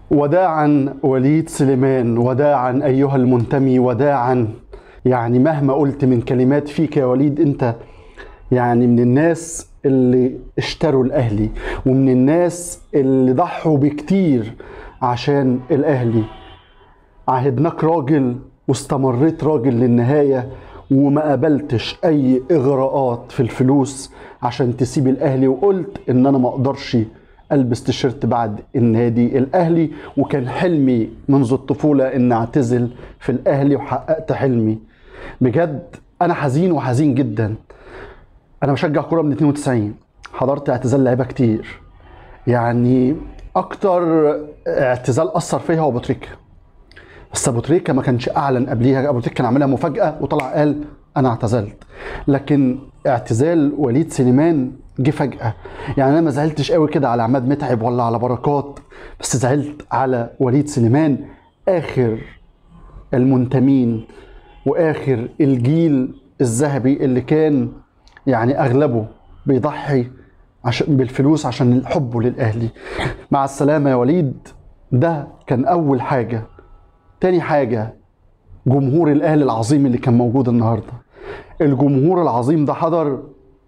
وداعا وليد سليمان وداعا ايها المنتمي وداعا يعني مهما قلت من كلمات فيك يا وليد انت يعني من الناس اللي اشتروا الاهلي ومن الناس اللي ضحوا بكتير عشان الاهلي عهدناك راجل واستمريت راجل للنهايه وما قبلتش اي اغراءات في الفلوس عشان تسيب الاهلي وقلت ان انا ما اقدرش البس تيشيرت بعد النادي الاهلي وكان حلمي منذ الطفوله ان اعتزل في الاهلي وحققت حلمي بجد انا حزين وحزين جدا انا بشجع كوره من 92 حضرت اعتزال لعيبه كتير يعني اكتر اعتزال اثر فيا هو ابو تريكه بس ابو تريكه ما كانش اعلن قبليها ابو تريكه كان عاملها مفاجاه وطلع قال انا اعتزلت لكن اعتزال وليد سليمان جه فجاه يعني انا ما زعلتش قوي كده على عماد متعب ولا على بركات بس زعلت على وليد سليمان اخر المنتمين واخر الجيل الذهبي اللي كان يعني اغلبه بيضحي عشان بالفلوس عشان حبه للاهلي مع السلامه يا وليد ده كان اول حاجه تاني حاجه جمهور الاهلي العظيم اللي كان موجود النهارده الجمهور العظيم ده حضر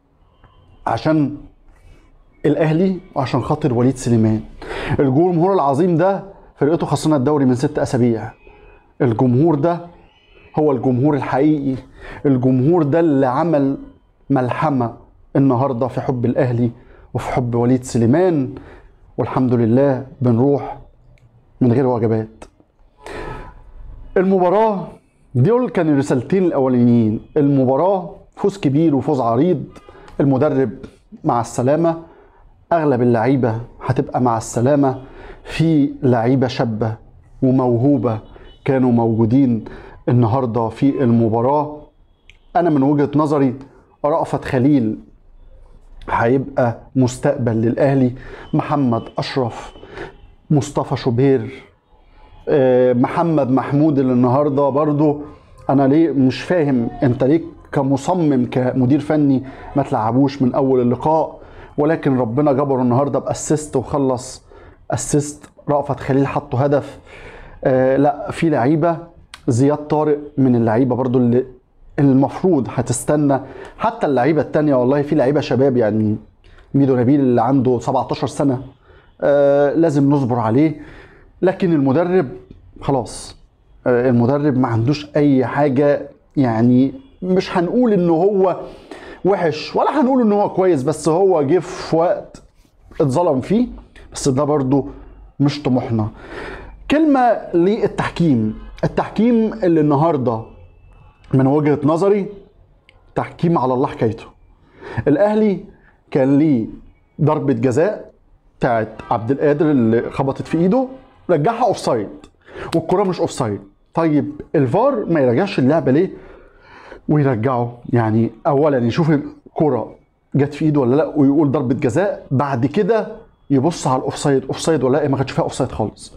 عشان الاهلي وعشان خاطر وليد سليمان الجمهور العظيم ده فرقته خسرنا الدوري من ست اسابيع الجمهور ده هو الجمهور الحقيقي الجمهور ده اللي عمل ملحمه النهارده في حب الاهلي وفي حب وليد سليمان والحمد لله بنروح من غير وجبات المباراه دول كانوا الرسالتين الاولانيين المباراه فوز كبير وفوز عريض المدرب مع السلامه اغلب اللعيبه هتبقى مع السلامه في لعيبه شابه وموهوبه كانوا موجودين النهارده في المباراه انا من وجهه نظري رأفت خليل هيبقى مستقبل للاهلي محمد اشرف مصطفى شوبير محمد محمود اللي النهارده برضو انا ليه مش فاهم انت ليه كمصمم كمدير فني ما تلعبوش من اول اللقاء ولكن ربنا جبره النهارده باسيست وخلص اسيست رأفت خليل حطوا هدف آه لا في لعيبه زياد طارق من اللعيبه برضو اللي المفروض هتستنى حتى اللعيبه التانية والله في لعيبه شباب يعني ميدو نبيل اللي عنده 17 سنه آه لازم نصبر عليه لكن المدرب خلاص آه المدرب ما عندوش اي حاجه يعني مش هنقول ان هو وحش ولا هنقول ان هو كويس بس هو جه في وقت اتظلم فيه بس ده برضو مش طموحنا كلمة للتحكيم التحكيم اللي النهاردة من وجهة نظري تحكيم على الله حكايته الأهلي كان ليه ضربة جزاء بتاعت عبد القادر اللي خبطت في ايده رجعها اوف سايد والكرة مش اوف سايد طيب الفار ما يرجعش اللعبة ليه ويرجعه يعني اولا يشوف الكرة جت في ايده ولا لا ويقول ضربة جزاء بعد كده يبص على الاوفسايد اوفسايد ولا لا ما كانش فيها اوفسايد خالص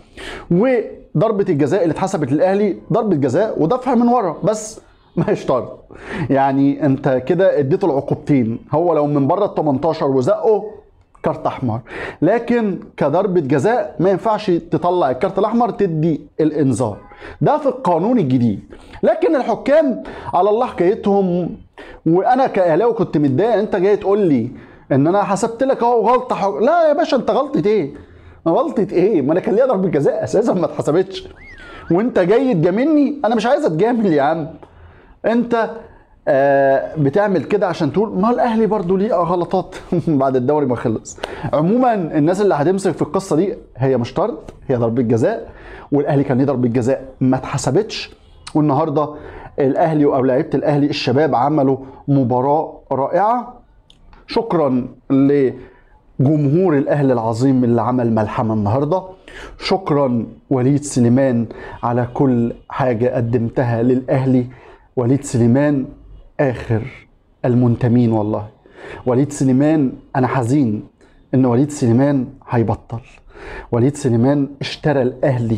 وضربه الجزاء اللي اتحسبت للاهلي ضربه جزاء ودفع من ورا بس ما هيش طرد يعني انت كده اديته العقوبتين هو لو من بره ال 18 وزقه كارت احمر لكن كضربه جزاء ما ينفعش تطلع الكارت الاحمر تدي الانذار ده في القانون الجديد لكن الحكام على الله حكايتهم وانا كاهلاوي كنت متضايق انت جاي تقول لي ان انا حسبت لك اهو غلطه حق... لا يا باشا انت غلطه ايه غلطه ايه ما انا كان ليا ضربه جزاء اساسا ما اتحسبتش وانت جاي تجاملني انا مش عايز اتجامل يا عم انت آه بتعمل كده عشان تقول ما الاهلي برضو ليه غلطات بعد الدوري ما خلص عموما الناس اللي هتمسك في القصه دي هي مش طرد هي ضربه جزاء والاهلي كان ليه ضربه جزاء ما اتحسبتش والنهارده الاهلي او لعيبه الاهلي الشباب عملوا مباراه رائعه شكرا لجمهور الاهلي العظيم اللي عمل ملحمه النهارده شكرا وليد سليمان على كل حاجه قدمتها للاهلي وليد سليمان اخر المنتمين والله وليد سليمان انا حزين ان وليد سليمان هيبطل وليد سليمان اشترى الاهلي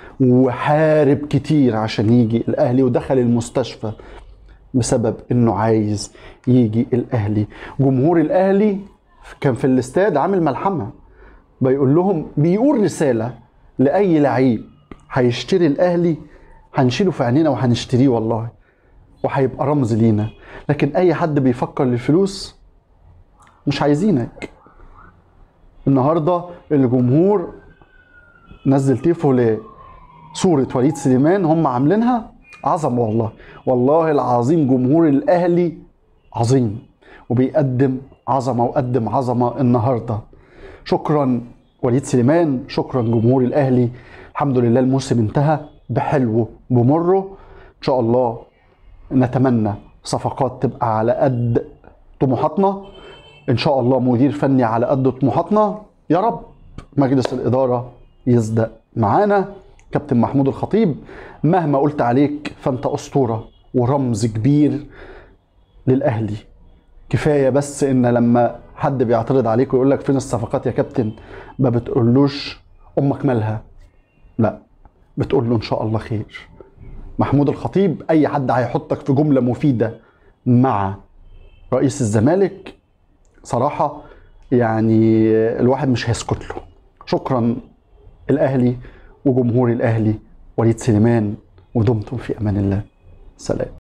وحارب كتير عشان يجي الاهلي ودخل المستشفى بسبب انه عايز يجي الاهلي جمهور الاهلي كان في الاستاد عامل ملحمه بيقول لهم بيقول رساله لاي لعيب هيشتري الاهلي هنشيله في عينينا وهنشتريه والله وهيبقى رمز لينا لكن اي حد بيفكر للفلوس مش عايزينك النهارده الجمهور نزل تيفو لصورة وليد سليمان هم عاملينها عظمة والله والله العظيم جمهور الأهلي عظيم وبيقدم عظمة وقدم عظمة النهاردة شكرا وليد سليمان شكرا جمهور الأهلي الحمد لله الموسم انتهى بحلوه بمره إن شاء الله نتمنى صفقات تبقى على قد طموحاتنا ان شاء الله مدير فني على قد طموحاتنا يا رب مجلس الاداره يصدق معانا كابتن محمود الخطيب مهما قلت عليك فانت اسطوره ورمز كبير للاهلي كفايه بس ان لما حد بيعترض عليك ويقول لك فين الصفقات يا كابتن ما بتقولوش امك مالها لا بتقول له ان شاء الله خير محمود الخطيب اي حد هيحطك في جمله مفيده مع رئيس الزمالك صراحه يعني الواحد مش هيسكت له شكرا الاهلي وجمهور الاهلي وليد سليمان ودمتم في امان الله سلام